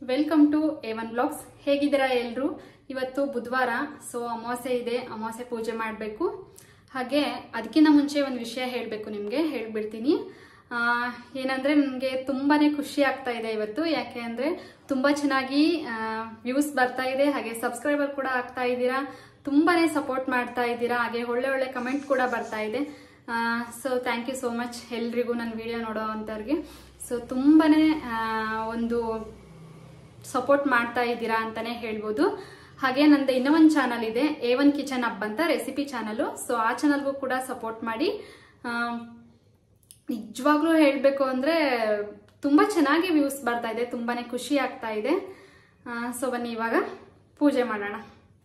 welcome to A one blogs ಹೇಗಿದ್ದೀರಾ ಎಲ್ಲರೂ ಇವತ್ತು ಬುಧವಾರ ಸೊ ಅಮಾವಾಸ್ಯೆ ಇದೆ ಅಮಾವಾಸ್ಯೆ ಪೂಜೆ ಮಾಡಬೇಕು ಹಾಗೆ ಅದಕ್ಕಿಂತ ಮುಂಚೆ ಒಂದು ವಿಷಯ ಹೇಳಬೇಕು ನಿಮಗೆ ಹೇಳ್ಬಿಡ್ತೀನಿ ಆ, ಏನಂದ್ರೆ ನನಗೆ ತುಂಬಾನೇ ಖುಷಿ ಆಗ್ತಾ ಇದೆ ಇವತ್ತು ಯಾಕೆ ಅಂದ್ರೆ ತುಂಬಾ ಚೆನ್ನಾಗಿ ವ್ಯೂಸ್ ಬರ್ತಾ ಇದೆ ಹಾಗೆ ಸಬ್ಸ್ಕ್ರೈಬರ್ ಕೂಡ ಆಗ್ತಾ ಇದ್ದೀರಾ ತುಂಬಾನೇ ಸಪೋರ್ಟ್ ಮಾಡ್ತಾ ಇದ್ದೀರಾ ಹಾಗೆ ಒಳ್ಳೆ ಒಳ್ಳೆ ಕಮೆಂಟ್ ಕೂಡ ಬರ್ತಾ ಇದೆ so thank you so much ಎಲ್ರಿಗೂ ನನ್ನ ವಿಡಿಯೋ ನೋಡೋ ಅಂಥವ್ರಿಗೆ ಸೊ ತುಂಬಾನೇ ಆ, ಒಂದು ಸಪೋರ್ಟ್ ಮಾಡ್ತಾ ಇದ್ದೀರಾ ಅಂತಾನೆ ಹೇಳ್ಬೋದು ಹಾಗೆ ನಂದು ಇನ್ನೂ ಒಂದು ಚಾನಲ್ ಇದೆ ಎ ಒನ್ ಕಿಚನ್ ಹಬ್ ಅಂತ ರೆಸಿಪಿ ಚಾನಲ್ ಸೊ ಆ ಚಾನಲ್ಗೂ ಕೂಡ ಸಪೋರ್ಟ್ ಮಾಡಿ ಆ, ನಿಜವಾಗ್ಲೂ ಹೇಳಬೇಕು ಅಂದ್ರೆ ತುಂಬಾ ಚೆನ್ನಾಗಿ ವ್ಯೂಸ್ ಬರ್ತಾ ಇದೆ ತುಂಬಾನೇ ಖುಷಿ ಆಗ್ತಾ ಇದೆ ಸೊ ಬನ್ನಿ ಇವಾಗ ಪೂಜೆ ಮಾಡೋಣ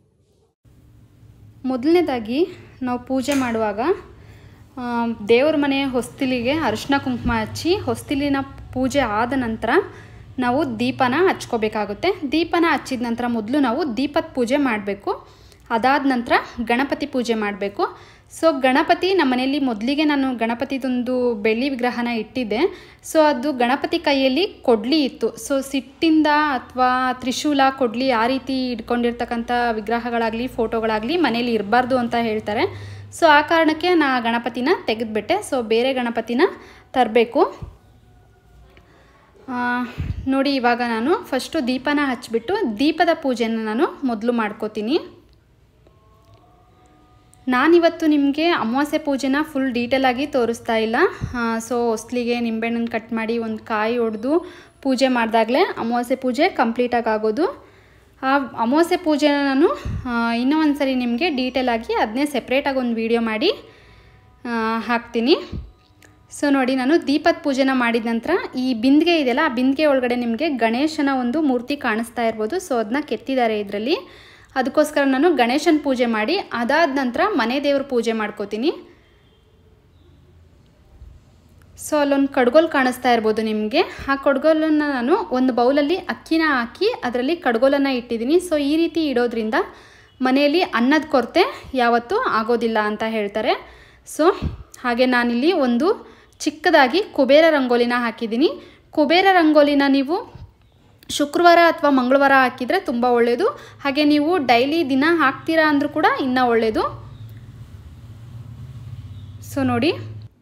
ಮೊದಲನೇದಾಗಿ ನಾವು ಪೂಜೆ ಮಾಡುವಾಗ ಆ, ದೇವ್ರ ಮನೆ ಹೊಸ್ತಿಲಿಗೆ ಅರಿಶಿನ ಕುಂಕುಮ ಹಚ್ಚಿ ಹೊಸ್ತಿಲಿನ ಪೂಜೆ ಆದ ನಂತರ ನಾವು ದೀಪನ ಹಚ್ಕೋಬೇಕಾಗುತ್ತೆ ದೀಪನ ಹಚ್ಚಿದ ನಂತರ ಮೊದಲು ನಾವು ದೀಪದ ಪೂಜೆ ಮಾಡಬೇಕು ಅದಾದ ನಂತರ ಗಣಪತಿ ಪೂಜೆ ಮಾಡಬೇಕು ಸೊ ಗಣಪತಿ ನಮ್ಮ ಮನೆಯಲ್ಲಿ ಮೊದಲಿಗೆ ನಾನು ಗಣಪತಿದೊಂದು ಬೆಳ್ಳಿ ವಿಗ್ರಹನ ಇಟ್ಟಿದ್ದೆ ಸೊ ಅದು ಗಣಪತಿ ಕೈಯಲ್ಲಿ ಕೊಡ್ಲಿ ಇತ್ತು ಸೊ ಸಿಟ್ಟಿಂದ ಅಥವಾ ತ್ರಿಶೂಲ ಕೊಡ್ಲಿ ಆ ರೀತಿ ಇಟ್ಕೊಂಡಿರ್ತಕ್ಕಂಥ ವಿಗ್ರಹಗಳಾಗಲಿ ಫೋಟೋಗಳಾಗಲಿ ಮನೇಲಿ ಇರಬಾರ್ದು ಅಂತ ಹೇಳ್ತಾರೆ ಸೊ ಆ ಕಾರಣಕ್ಕೆ ನಾ ಆ ಗಣಪತಿನ ತೆಗೆದುಬಿಟ್ಟೆ ಸೊ ಬೇರೆ ಗಣಪತಿನ ತರಬೇಕು ನೋಡಿ ಇವಾಗ ನಾನು ಫಸ್ಟು ದೀಪನ ಹಚ್ಬಿಟ್ಟು ದೀಪದ ಪೂಜೆನ ನಾನು ಮೊದಲು ಮಾಡ್ಕೋತೀನಿ ನಾನಿವತ್ತು ನಿಮಗೆ ಅಮಾವಾಸ್ಯೆ ಪೂಜೆನ ಫುಲ್ ಡೀಟೇಲಾಗಿ ತೋರಿಸ್ತಾ ಇಲ್ಲ ಸೊ ಹೊಸ್ಲಿಗೆ ನಿಂಬೆಹಣ್ಣನ್ನು ಕಟ್ ಮಾಡಿ ಒಂದು ಕಾಯಿ ಹೊಡೆದು ಪೂಜೆ ಮಾಡಿದಾಗಲೇ ಅಮಾವಾಸ್ಯೆ ಪೂಜೆ ಕಂಪ್ಲೀಟಾಗಿ ಆಗೋದು ಆ ಅಮಾವಾಸ್ಯೆ ಪೂಜೆನ ನಾನು ಆ, ಇನ್ನೂ ಒಂದು ಸರಿ ನಿಮಗೆ ಡೀಟೇಲಾಗಿ ಅದನ್ನೇ ಸೆಪ್ರೇಟಾಗಿ ಒಂದು ವಿಡಿಯೋ ಮಾಡಿ ಆ, ಹಾಕ್ತೀನಿ ಸೊ ನೋಡಿ ನಾನು ದೀಪದ ಪೂಜೆನ ಮಾಡಿದ ನಂತರ ಈ ಬಿಂದಿಗೆ ಇದೆಯಲ್ಲ ಆ ಬಿಂದಿಗೆ ಒಳಗಡೆ ನಿಮಗೆ ಗಣೇಶನ ಒಂದು ಮೂರ್ತಿ ಕಾಣಿಸ್ತಾ ಇರ್ಬೋದು ಸೊ ಅದನ್ನ ಕೆತ್ತಿದ್ದಾರೆ ಇದರಲ್ಲಿ ಅದಕ್ಕೋಸ್ಕರ ನಾನು ಗಣೇಶನ ಪೂಜೆ ಮಾಡಿ ಅದಾದ ನಂತರ ಮನೆ ದೇವ್ರ ಪೂಜೆ ಮಾಡ್ಕೋತೀನಿ ಸೊ ಅಲ್ಲೊಂದು ಕಡ್ಗೋಲ್ ಕಾಣಿಸ್ತಾ ಇರ್ಬೋದು ನಿಮಗೆ ಆ ಕಡ್ಗೋಲನ್ನು ನಾನು ಒಂದು ಬೌಲಲ್ಲಿ ಅಕ್ಕಿನ ಹಾಕಿ ಅದರಲ್ಲಿ ಕಡ್ಗೋಲನ್ನು ಇಟ್ಟಿದ್ದೀನಿ ಸೊ ಈ ರೀತಿ ಇಡೋದ್ರಿಂದ ಮನೆಯಲ್ಲಿ ಅನ್ನದ ಕೊರತೆ ಯಾವತ್ತೂ ಆಗೋದಿಲ್ಲ ಅಂತ ಹೇಳ್ತಾರೆ ಸೊ ಹಾಗೆ ನಾನಿಲ್ಲಿ ಒಂದು ಚಿಕ್ಕದಾಗಿ ಕುಬೇರ ರಂಗೋಲಿನ ಹಾಕಿದ್ದೀನಿ ಕುಬೇರ ರಂಗೋಲಿನ ನೀವು ಶುಕ್ರವಾರ ಅಥವಾ ಮಂಗಳವಾರ ಹಾಕಿದರೆ ತುಂಬ ಒಳ್ಳೆಯದು ಹಾಗೆ ನೀವು ಡೈಲಿ ದಿನ ಹಾಕ್ತೀರಾ ಅಂದರೂ ಕೂಡ ಇನ್ನೂ ಒಳ್ಳೆಯದು ಸೊ ನೋಡಿ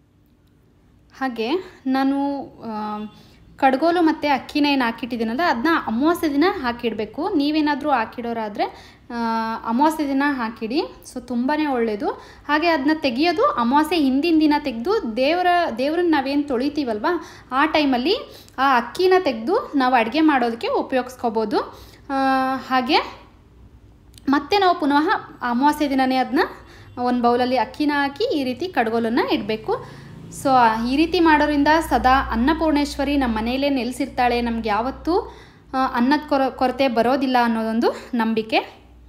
ಹಾಗೆ ನಾನು ಆ, ಕಡ್ಗೋಲು ಮತ್ತು ಅಕ್ಕಿನ ಏನು ಹಾಕಿಟ್ಟಿದ್ದೀನಲ್ಲ ಅದನ್ನ ಅಮಾವಾಸ್ಯೆ ದಿನ ಹಾಕಿಡಬೇಕು ನೀವೇನಾದರೂ ಹಾಕಿಡೋರಾದರೆ ಅಮಾವಾಸ್ಯೆ ದಿನ ಹಾಕಿಡಿ ಸೊ ತುಂಬಾ ಒಳ್ಳೆಯದು ಹಾಗೆ ಅದನ್ನ ತೆಗಿಯೋದು ಅಮಾವಾಸ್ಯೆ ಹಿಂದಿನ ದಿನ ತೆಗೆದು ದೇವರ ದೇವ್ರನ್ನ ನಾವೇನು ತೊಳಿತೀವಲ್ವ ಆ ಟೈಮಲ್ಲಿ ಆ ಅಕ್ಕಿನ ತೆಗೆದು ನಾವು ಅಡುಗೆ ಮಾಡೋದಕ್ಕೆ ಉಪಯೋಗಿಸ್ಕೋಬೋದು ಆ, ಹಾಗೆ ಮತ್ತೆ ನಾವು ಪುನಃ ಅಮಾವಾಸ್ಯೆ ದಿನವೇ ಅದನ್ನ ಒಂದು ಬೌಲಲ್ಲಿ ಅಕ್ಕಿನ ಹಾಕಿ ಈ ರೀತಿ ಕಡ್ಗೋಲನ್ನು ಇಡಬೇಕು ಸೊ ಈ ರೀತಿ ಮಾಡೋದ್ರಿಂದ ಸದಾ ಅನ್ನಪೂರ್ಣೇಶ್ವರಿ ನಮ್ಮ ಮನೆಯಲ್ಲೇ ನೆಲೆಸಿರ್ತಾಳೆ ನಮ್ಗೆ ಯಾವತ್ತೂ ಆ, ಅನ್ನದ ಕೊರ ಕೊರತೆ ಬರೋದಿಲ್ಲ ಅನ್ನೋದೊಂದು ನಂಬಿಕೆ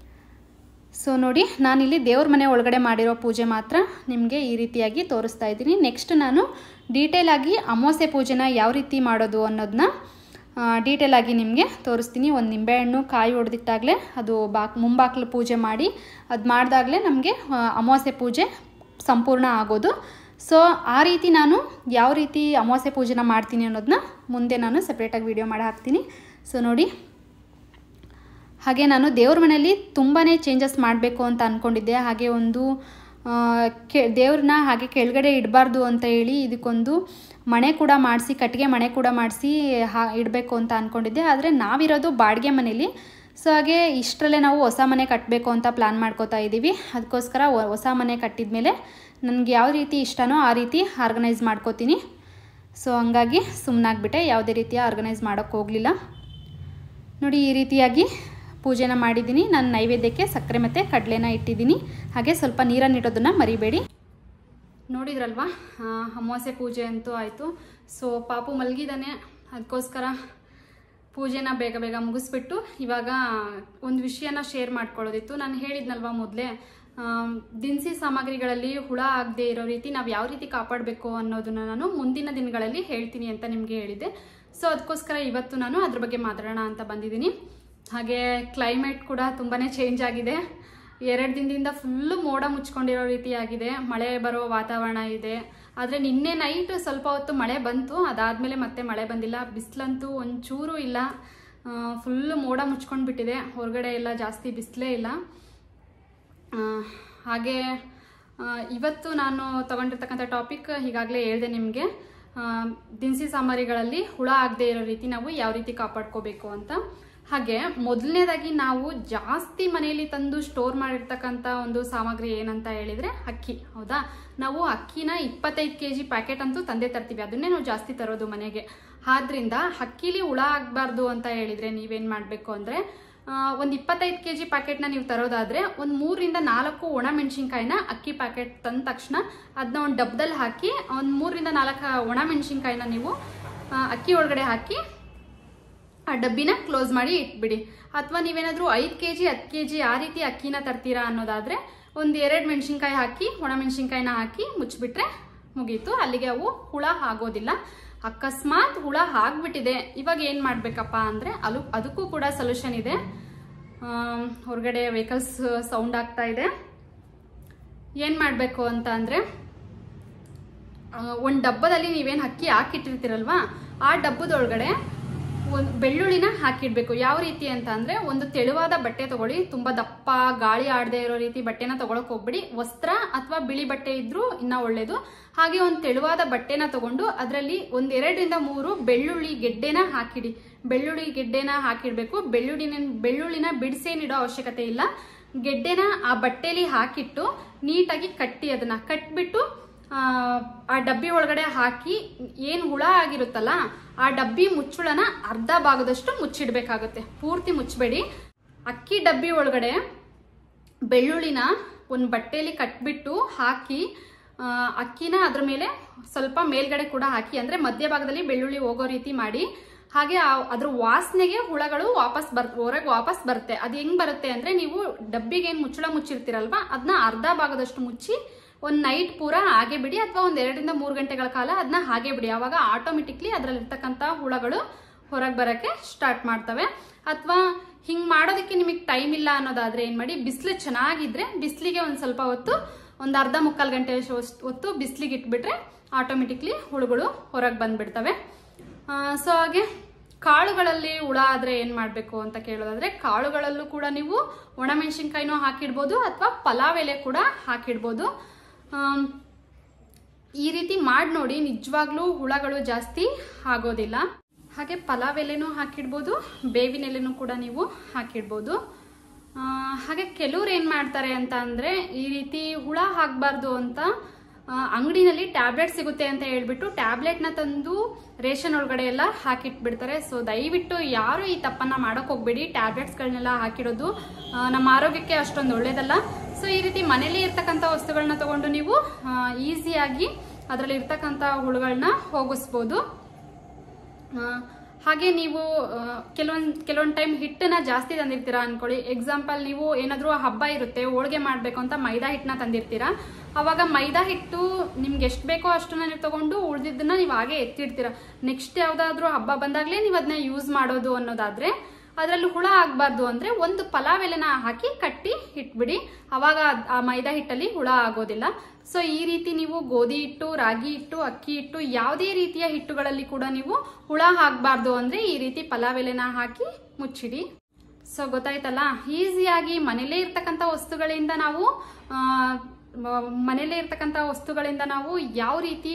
ಸೊ ನೋಡಿ ನಾನಿಲ್ಲಿ ದೇವ್ರ ಮನೆ ಒಳಗಡೆ ಮಾಡಿರೋ ಪೂಜೆ ಮಾತ್ರ ನಿಮಗೆ ಈ ರೀತಿಯಾಗಿ ತೋರಿಸ್ತಾ ಇದ್ದೀನಿ ನೆಕ್ಸ್ಟ್ ನಾನು ಡೀಟೇಲಾಗಿ ಅಮಾವಾಸ್ಯೆ ಪೂಜೆನ ಯಾವ ರೀತಿ ಮಾಡೋದು ಅನ್ನೋದನ್ನ ಡೀಟೇಲಾಗಿ ನಿಮಗೆ ತೋರಿಸ್ತೀನಿ ಒಂದು ನಿಂಬೆಹಣ್ಣು ಕಾಯಿ ಹೊಡೆದಿಟ್ಟಾಗಲೇ ಅದು ಬಾಕ್ ಮುಂಬಾಕ್ಲು ಪೂಜೆ ಮಾಡಿ ಅದು ಮಾಡಿದಾಗಲೇ ನಮಗೆ ಅಮಾವಾಸ್ಯೆ ಪೂಜೆ ಸಂಪೂರ್ಣ ಆಗೋದು ಸೊ ಆ ರೀತಿ ನಾನು ಯಾವ ರೀತಿ ಅಮಾವಾಸ್ಯೆ ಪೂಜೆನ ಮಾಡ್ತೀನಿ ಅನ್ನೋದನ್ನ ಮುಂದೆ ನಾನು ಸಪ್ರೇಟಾಗಿ ವಿಡಿಯೋ ಮಾಡಿ ಹಾಕ್ತೀನಿ ಸೊ ನೋಡಿ ಹಾಗೆ ನಾನು ದೇವ್ರ ಮನೆಯಲ್ಲಿ ತುಂಬಾ ಚೇಂಜಸ್ ಮಾಡಬೇಕು ಅಂತ ಅಂದ್ಕೊಂಡಿದ್ದೆ ಹಾಗೆ ಒಂದು ಆ, ಕೆ ದೇವ್ರನ್ನ ಹಾಗೆ ಕೆಳಗಡೆ ಇಡಬಾರ್ದು ಅಂತ ಹೇಳಿ ಇದಕ್ಕೊಂದು ಮಣೆ ಕೂಡ ಮಾಡಿಸಿ ಕಟ್ಟಿಗೆ ಮಣೆ ಕೂಡ ಮಾಡಿಸಿ ಹಾ ಇಡಬೇಕು ಅಂತ ಅಂದ್ಕೊಂಡಿದ್ದೆ ಆದರೆ ನಾವಿರೋದು ಬಾಡಿಗೆ ಮನೇಲಿ ಸೊ ಹಾಗೆ ಇಷ್ಟರಲ್ಲೇ ನಾವು ಹೊಸ ಮನೆ ಕಟ್ಟಬೇಕು ಅಂತ ಪ್ಲ್ಯಾನ್ ಮಾಡ್ಕೋತಾ ಇದ್ದೀವಿ ಅದಕ್ಕೋಸ್ಕರ ಹೊ- ಹೊಸ ಮನೆ ಕಟ್ಟಿದ ಮೇಲೆ ನನಗೆ ಯಾವ ರೀತಿ ಇಷ್ಟನೋ ಆ ರೀತಿ ಆರ್ಗನೈಸ್ ಮಾಡ್ಕೋತೀನಿ ಸೊ ಹಂಗಾಗಿ ಸುಮ್ಮನಾಗ್ಬಿಟ್ಟೆ ಯಾವುದೇ ರೀತಿಯ ಆರ್ಗನೈಸ್ ಮಾಡೋಕ್ಕೆ ಹೋಗಲಿಲ್ಲ ನೋಡಿ ಈ ರೀತಿಯಾಗಿ ಪೂಜೆನ ಮಾಡಿದ್ದೀನಿ ನಾನು ನೈವೇದ್ಯಕ್ಕೆ ಸಕ್ಕರೆ ಮತ್ತು ಕಡಲೆನ ಇಟ್ಟಿದ್ದೀನಿ ಹಾಗೆ ಸ್ವಲ್ಪ ನೀರನ್ನು ಇಡೋದನ್ನು ಮರಿಬೇಡಿ ನೋಡಿದ್ರಲ್ವಾ ಆ, ಅಮಾವಾಸ್ಯೆ ಪೂಜೆ ಅಂತೂ ಆಯಿತು ಸೊ ಪಾಪು ಮಲಗಿದ್ದಾನೆ ಅದಕ್ಕೋಸ್ಕರ ಪೂಜೆನ ಬೇಗ ಬೇಗ ಮುಗಿಸ್ಬಿಟ್ಟು ಇವಾಗ ಒಂದು ವಿಷಯನ ಶೇರ್ ಮಾಡ್ಕೊಳ್ಳೋದಿತ್ತು ನಾನು ಹೇಳಿದ್ನಲ್ವಾ ಮೊದಲೇ ದಿನಸಿ ಸಾಮಗ್ರಿಗಳಲ್ಲಿ ಹುಳ ಆಗದೆ ಇರೋ ರೀತಿ ನಾವು ಯಾವ ರೀತಿ ಕಾಪಾಡಬೇಕು ಅನ್ನೋದನ್ನ ನಾನು ಮುಂದಿನ ದಿನಗಳಲ್ಲಿ ಹೇಳ್ತೀನಿ ಅಂತ ನಿಮಗೆ ಹೇಳಿದ್ದೆ ಸೊ ಅದಕ್ಕೋಸ್ಕರ ಇವತ್ತು ನಾನು ಅದ್ರ ಬಗ್ಗೆ ಮಾತಾಡೋಣ ಅಂತ ಬಂದಿದ್ದೀನಿ ಹಾಗೆ ಕ್ಲೈಮೇಟ್ ಕೂಡ ತುಂಬಾ ಚೇಂಜ್ ಆಗಿದೆ ಎರಡು ದಿನದಿಂದ ಫುಲ್ಲು ಮೋಡ ಮುಚ್ಕೊಂಡಿರೋ ರೀತಿ ಆಗಿದೆ ಮಳೆ ಬರೋ ವಾತಾವರಣ ಇದೆ ಆದರೆ ನಿನ್ನೆ ನೈಟ್ ಸ್ವಲ್ಪ ಹೊತ್ತು ಮಳೆ ಬಂತು ಅದಾದಮೇಲೆ ಮತ್ತೆ ಮಳೆ ಬಂದಿಲ್ಲ ಬಿಸಿಲಂತೂ ಒಂಚೂರು ಇಲ್ಲ ಫುಲ್ಲು ಮೋಡ ಮುಚ್ಕೊಂಡು ಬಿಟ್ಟಿದೆ ಹೊರಗಡೆ ಎಲ್ಲ ಜಾಸ್ತಿ ಬಿಸಿಲೇ ಇಲ್ಲ ಆ, ಹಾಗೆ ಆ, ಇವತ್ತು ನಾನು ತಗೊಂಡಿರ್ತಕ್ಕಂಥ ಟಾಪಿಕ್ ಈಗಾಗಲೇ ಹೇಳಿದೆ ನಿಮಗೆ ದಿನಸಿ ಸಾಮಗ್ರಿಗಳಲ್ಲಿ ಹುಳ ಆಗದೆ ಇರೋ ರೀತಿ ನಾವು ಯಾವ ರೀತಿ ಕಾಪಾಡ್ಕೋಬೇಕು ಅಂತ ಹಾಗೆ ಮೊದಲನೇದಾಗಿ ನಾವು ಜಾಸ್ತಿ ಮನೆಯಲ್ಲಿ ತಂದು ಸ್ಟೋರ್ ಮಾಡಿರ್ತಕ್ಕಂಥ ಒಂದು ಸಾಮಗ್ರಿ ಏನಂತ ಹೇಳಿದ್ರೆ ಅಕ್ಕಿ ಹೌದಾ ನಾವು ಅಕ್ಕಿನ ಇಪ್ಪತ್ತೈದು ಕೆ ಜಿ ಪ್ಯಾಕೆಟ್ ಅಂತೂ ತಂದೆ ತರ್ತೀವಿ ಅದನ್ನೇ ನಾವು ಜಾಸ್ತಿ ತರೋದು ಮನೆಗೆ ಆದ್ರಿಂದ ಅಕ್ಕಿಲಿ ಹುಳ ಆಗಬಾರ್ದು ಅಂತ ಹೇಳಿದ್ರೆ ನೀವೇನು ಮಾಡಬೇಕು ಅಂದರೆ ಒಂದು ಇಪ್ಪತ್ತೈದು ಕೆ ಜಿ ಪ್ಯಾಕೆಟ್ನ ನೀವು ತರೋದಾದ್ರೆ ಒಂದು ಮೂರಿಂದ ನಾಲ್ಕು ಒಣ ಮೆಣಸಿನ್ಕಾಯಿನ ಅಕ್ಕಿ ಪ್ಯಾಕೆಟ್ ತಂದ ತಕ್ಷಣ ಅದನ್ನ ಒಂದು ಡಬ್ಬದಲ್ಲಿ ಹಾಕಿ ಒಂದು ಮೂರಿಂದ ನಾಲ್ಕು ಒಣ ಮೆಣಸಿನ್ಕಾಯಿನ ನೀವು ಆ, ಅಕ್ಕಿ ಒಳಗಡೆ ಹಾಕಿ ಆ ಡಬ್ಬಿನ ಕ್ಲೋಸ್ ಮಾಡಿ ಇಟ್ಬಿಡಿ ಅಥವಾ ನೀವೇನಾದರೂ ಐದು ಕೆ ಜಿ ಹತ್ತು ಕೆ ಜಿ ಆ ರೀತಿ ಅಕ್ಕಿನ ತರ್ತೀರಾ ಅನ್ನೋದಾದ್ರೆ ಒಂದು ಎರಡು ಮೆಣಸಿನ್ಕಾಯಿ ಹಾಕಿ ಒಣ ಮೆಣಸಿನ್ಕಾಯಿನ ಹಾಕಿ ಮುಚ್ಚಿಬಿಟ್ರೆ ಮುಗೀತು ಅಲ್ಲಿಗೆ ಅವು ಹುಳ ಆಗೋದಿಲ್ಲ ಅಕಸ್ಮಾತ್ ಹುಳ ಆಗ್ಬಿಟ್ಟಿದೆ ಇವಾಗ ಏನು ಮಾಡಬೇಕಪ್ಪ ಅಂದರೆ ಅಲು ಅದಕ್ಕೂ ಕೂಡ ಸೊಲ್ಯೂಷನ್ ಇದೆ ಆಮ್, ಹೊರಗಡೆ ವೆಹಿಕಲ್ಸ್ ಸೌಂಡ್ ಆಗ್ತಾ ಇದೆ ಏನು ಮಾಡಬೇಕು ಅಂತ ಅಂದರೆ ಒಂದು ಡಬ್ಬದಲ್ಲಿ ನೀವೇನು ಅಕ್ಕಿ ಹಾಕಿಟ್ಟಿರ್ತೀರಲ್ವಾ ಆ ಡಬ್ಬದೊಳಗಡೆ ಒಂದು ಬೆಳ್ಳುಳ್ಳಿನ ಹಾಕಿಡ್ಬೇಕು ಯಾವ ರೀತಿ ಅಂತ ಅಂದ್ರೆ ಒಂದು ತೆಳುವಾದ ಬಟ್ಟೆ ತಗೊಳ್ಳಿ ತುಂಬಾ ದಪ್ಪ ಗಾಳಿ ಆಡದೆ ಇರೋ ರೀತಿ ಬಟ್ಟೆನ ತಗೊಳಕ್ ಹೋಗ್ಬಿಡಿ ವಸ್ತ್ರ ಅಥವಾ ಬಿಳಿ ಬಟ್ಟೆ ಇದ್ರೂ ಇನ್ನ ಒಳ್ಳೇದು ಹಾಗೆ ಒಂದು ತೆಳುವಾದ ಬಟ್ಟೆನ ತಗೊಂಡು ಅದರಲ್ಲಿ ಒಂದ್ ಎರಡರಿಂದ ಮೂರು ಬೆಳ್ಳುಳ್ಳಿ ಗೆಡ್ಡೆನ ಹಾಕಿಡಿ ಬೆಳ್ಳುಳ್ಳಿ ಗೆಡ್ಡೆನ ಹಾಕಿಡ್ಬೇಕು ಬೆಳ್ಳುಳ್ಳಿನ ಬೆಳ್ಳುಳ್ಳಿನ ಬಿಡಿಸೇನಿಡೋ ಅವಶ್ಯಕತೆ ಇಲ್ಲ ಗೆಡ್ಡೆನ ಆ ಬಟ್ಟೆಲಿ ಹಾಕಿಟ್ಟು ನೀಟಾಗಿ ಕಟ್ಟಿ ಅದನ್ನ ಕಟ್ಬಿಟ್ಟು ಆ, ಆ ಡಬ್ಬಿ ಒಳಗಡೆ ಹಾಕಿ ಏನು ಹುಳ ಆಗಿರುತ್ತಲ್ಲ ಆ ಡಬ್ಬಿ ಮುಚ್ಚುಳನ ಅರ್ಧ ಭಾಗದಷ್ಟು ಮುಚ್ಚಿಡ್ಬೇಕಾಗುತ್ತೆ ಪೂರ್ತಿ ಮುಚ್ಚಬೇಡಿ ಅಕ್ಕಿ ಡಬ್ಬಿ ಒಳಗಡೆ ಬೆಳ್ಳುಳ್ಳಿನ ಒಂದು ಬಟ್ಟೆಯಲ್ಲಿ ಕಟ್ಬಿಟ್ಟು ಹಾಕಿ ಆ, ಅಕ್ಕಿನ ಅದ್ರ ಮೇಲೆ ಸ್ವಲ್ಪ ಮೇಲ್ಗಡೆ ಕೂಡ ಹಾಕಿ ಅಂದ್ರೆ ಮಧ್ಯಭಾಗದಲ್ಲಿ ಬೆಳ್ಳುಳ್ಳಿ ಹೋಗೋ ರೀತಿ ಮಾಡಿ ಹಾಗೆ ಆ- ಅದ್ರ ವಾಸನೆಗೆ ಹುಳಗಳು ವಾಪಸ್ ಬರ್ ಹೊರಗೆ ವಾಪಸ್ ಬರುತ್ತೆ ಅದು ಹೆಂಗ್ ಬರುತ್ತೆ ಅಂದ್ರೆ ನೀವು ಡಬ್ಬಿಗೆ ಏನು ಮುಚ್ಚಳ ಮುಚ್ಚಿರ್ತೀರಲ್ವಾ ಅದನ್ನ ಅರ್ಧ ಭಾಗದಷ್ಟು ಮುಚ್ಚಿ ಒಂದು ನೈಟ್ ಪೂರ ಹಾಗೆ ಬಿಡಿ ಅಥವಾ ಒಂದ್ ಎರಡರಿಂದ ಮೂರು ಗಂಟೆಗಳ ಕಾಲ ಅದನ್ನ ಹಾಗೆ ಬಿಡಿ ಆವಾಗ ಆಟೋಮೆಟಿಕ್ಲಿ ಅದ್ರಲ್ಲಿರ್ತಕ್ಕಂಥ ಹುಳಗಳು ಹೊರಗೆ ಬರಕ್ಕೆ ಸ್ಟಾರ್ಟ್ ಮಾಡ್ತವೆ ಅಥವಾ ಹಿಂಗ್ ಮಾಡೋದಕ್ಕೆ ನಿಮಗೆ ಟೈಮ್ ಇಲ್ಲ ಅನ್ನೋದಾದ್ರೆ ಏನ್ ಮಾಡಿ ಬಿಸಿಲು ಚೆನ್ನಾಗಿದ್ರೆ ಬಿಸಿಲಿಗೆ ಒಂದ್ ಸ್ವಲ್ಪ ಹೊತ್ತು ಒಂದ್ ಅರ್ಧ ಮುಕ್ಕಾಲು ಗಂಟೆ ಅಷ್ಟು ಹೊತ್ತು ಬಿಸಿಲಿಗೆ ಇಟ್ಬಿಟ್ರೆ ಆಟೋಮೆಟಿಕ್ಲಿ ಹುಳುಗಳು ಹೊರಗೆ ಬಂದ್ಬಿಡ್ತವೆ ಸೊ ಹಾಗೆ ಕಾಳುಗಳಲ್ಲಿ ಹುಳ ಆದ್ರೆ ಏನ್ ಮಾಡ್ಬೇಕು ಅಂತ ಕೇಳೋದಾದ್ರೆ ಕಾಳುಗಳಲ್ಲೂ ಕೂಡ ನೀವು ಒಣಮೆಣಸಿನ್ಕಾಯಿನೂ ಹಾಕಿಡ್ಬೋದು ಅಥವಾ ಪಲಾವ್ ಎಲೆ ಕೂಡ ಹಾಕಿಡ್ಬೋದು ಆಮ್, ಈ ರೀತಿ ಮಾಡಿ ನೋಡಿ ನಿಜವಾಗ್ಲೂ ಹುಳಗಳು ಜಾಸ್ತಿ ಆಗೋದಿಲ್ಲ ಹಾಗೆ ಪಲಾವ್ ಎಲೆನೂ ಹಾಕಿಡ್ಬೋದು ಬೇವಿನ ಎಲೆನೂ ಕೂಡ ನೀವು ಹಾಕಿಡ್ಬೋದು ಆ, ಹಾಗೆ ಕೆಲವ್ರು ಏನು ಮಾಡ್ತಾರೆ ಅಂತ ಅಂದರೆ ಈ ರೀತಿ ಹುಳ ಹಾಕಬಾರ್ದು ಅಂತ ಅಂಗಡಿನಲ್ಲಿ ಟ್ಯಾಬ್ಲೆಟ್ ಸಿಗುತ್ತೆ ಅಂತ ಹೇಳ್ಬಿಟ್ಟು ಟ್ಯಾಬ್ಲೆಟ್ನ ತಂದು ರೇಷನ್ ಒಳಗಡೆ ಎಲ್ಲ ಹಾಕಿಟ್ಬಿಡ್ತಾರೆ ಸೊ ದಯವಿಟ್ಟು ಯಾರು ಈ ತಪ್ಪನ್ನ ಮಾಡಕ್ ಹೋಗ್ಬೇಡಿ ಟ್ಯಾಬ್ಲೆಟ್ಸ್ಗಳನ್ನೆಲ್ಲ ಹಾಕಿಡೋದು ಆ, ನಮ್ಮ ಆರೋಗ್ಯಕ್ಕೆ ಅಷ್ಟೊಂದು ಒಳ್ಳೇದಲ್ಲ ಸೊ ಈ ರೀತಿ ಮನೇಲಿ ಇರ್ತಕ್ಕಂಥ ವಸ್ತುಗಳನ್ನ ತಗೊಂಡು ನೀವು ಈಸಿಯಾಗಿ ಅದರಲ್ಲಿ ಇರ್ತಕ್ಕಂಥ ಹುಳುಗಳನ್ನ ಹೋಗಿಸ್ಬೋದು ಆ, ಹಾಗೆ ನೀವು ಕೆಲವೊಂದು ಕೆಲವೊಂದು ಟೈಮ್ ಹಿಟ್ಟನ್ನ ಜಾಸ್ತಿ ತಂದಿರ್ತೀರಾ ಅನ್ಕೊಳ್ಳಿ ಎಕ್ಸಾಂಪಲ್ ನೀವು ಏನಾದರೂ ಹಬ್ಬ ಇರುತ್ತೆ ಹೋಳಿಗೆ ಮಾಡಬೇಕು ಅಂತ ಮೈದಾ ಹಿಟ್ಟನ್ನ ತಂದಿರ್ತೀರಾ ಅವಾಗ ಮೈದಾ ಹಿಟ್ಟು ನಿಮ್ಗೆ ಎಷ್ಟು ಬೇಕೋ ಅಷ್ಟನ್ನ ನೀವು ತಗೊಂಡು ಉಳಿದಿದ್ದನ್ನ ನೀವು ಹಾಗೆ ಎತ್ತಿಡ್ತೀರಾ ನೆಕ್ಸ್ಟ್ ಯಾವ್ದಾದ್ರು ಹಬ್ಬ ಬಂದಾಗಲೇ ನೀವು ಅದನ್ನ ಯೂಸ್ ಮಾಡೋದು ಅನ್ನೋದಾದ್ರೆ ಅದರಲ್ಲಿ ಹುಳ ಆಗಬಾರ್ದು ಅಂದ್ರೆ ಒಂದು ಪಲಾವ್ ಎಲೆನ ಹಾಕಿ ಕಟ್ಟಿ ಇಟ್ಬಿಡಿ ಅವಾಗ ಅದ್- ಆ ಮೈದಾ ಹಿಟ್ಟಲ್ಲಿ ಹುಳ ಆಗೋದಿಲ್ಲ ಸೊ ಈ ರೀತಿ ನೀವು ಗೋಧಿ ಹಿಟ್ಟು ರಾಗಿ ಹಿಟ್ಟು ಅಕ್ಕಿ ಹಿಟ್ಟು ಯಾವುದೇ ರೀತಿಯ ಹಿಟ್ಟುಗಳಲ್ಲಿ ಕೂಡ ನೀವು ಹುಳ ಹಾಕಬಾರ್ದು ಅಂದ್ರೆ ಈ ರೀತಿ ಪಲಾವ್ ಎಲೆನ ಹಾಕಿ ಮುಚ್ಚಿಡಿ ಸೊ ಗೊತ್ತಾಯ್ತಲ್ಲ ಈಸಿಯಾಗಿ ಮನೇಲೇ ಇರ್ತಕ್ಕಂಥ ವಸ್ತುಗಳಿಂದ ನಾವು ಆ, ಮ- ಮನೇಲೇ ಇರ್ತಕ್ಕಂಥ ವಸ್ತುಗಳಿಂದ ನಾವು ಯಾವ ರೀತಿ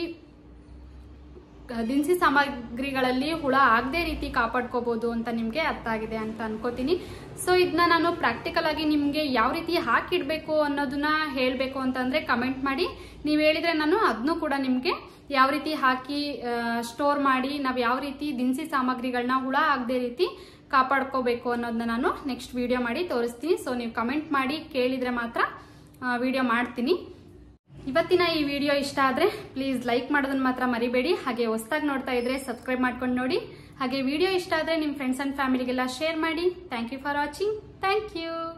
ದಿನಸಿ ಸಾಮಗ್ರಿಗಳಲ್ಲಿ ಹುಳ ಆಗದೆ ರೀತಿ ಕಾಪಾಡ್ಕೋಬಹುದು ಅಂತ ನಿಮಗೆ ಅರ್ಥ ಆಗಿದೆ ಅಂತ ಅನ್ಕೋತೀನಿ ಸೊ ಇದನ್ನ ನಾನು ಪ್ರಾಕ್ಟಿಕಲ್ ಆಗಿ ನಿಮಗೆ ಯಾವ ರೀತಿ ಹಾಕಿಡ್ಬೇಕು ಅನ್ನೋದನ್ನ ಹೇಳಬೇಕು ಅಂತಂದ್ರೆ ಕಮೆಂಟ್ ಮಾಡಿ ನೀವು ಹೇಳಿದ್ರೆ ನಾನು ಅದನ್ನು ಕೂಡ ನಿಮಗೆ ಯಾವ ರೀತಿ ಹಾಕಿ ಸ್ಟೋರ್ ಮಾಡಿ ನಾವು ಯಾವ ರೀತಿ ದಿನಸಿ ಸಾಮಗ್ರಿಗಳನ್ನ ಹುಳ ಆಗದೆ ರೀತಿ ಕಾಪಾಡ್ಕೋಬೇಕು ಅನ್ನೋದನ್ನ ನಾನು ನೆಕ್ಸ್ಟ್ ವಿಡಿಯೋ ಮಾಡಿ ತೋರಿಸ್ತೀನಿ ಸೊ ನೀವು ಕಮೆಂಟ್ ಮಾಡಿ ಕೇಳಿದ್ರೆ ಮಾತ್ರ ವಿಡಿಯೋ ಮಾಡ್ತೀನಿ ಇವತ್ತಿನ ಈ ವಿಡಿಯೋ ಇಷ್ಟ ಆದರೆ ಪ್ಲೀಸ್ ಲೈಕ್ ಮಾಡೋದನ್ನ ಮಾತ್ರ ಮರಿಬೇಡಿ ಹಾಗೆ ಹೊಸ್ದಾಗಿ ನೋಡ್ತಾ ಇದ್ರೆ ಸಬ್ಸ್ಕ್ರೈಬ್ ಮಾಡ್ಕೊಂಡು ನೋಡಿ ಹಾಗೆ ವಿಡಿಯೋ ಇಷ್ಟ ಆದರೆ ನಿಮ್ಮ ಫ್ರೆಂಡ್ಸ್ ಆ್ಯಂಡ್ ಫ್ಯಾಮಿಲಿಗೆಲ್ಲ ಶೇರ್ ಮಾಡಿ thank you for watching thank you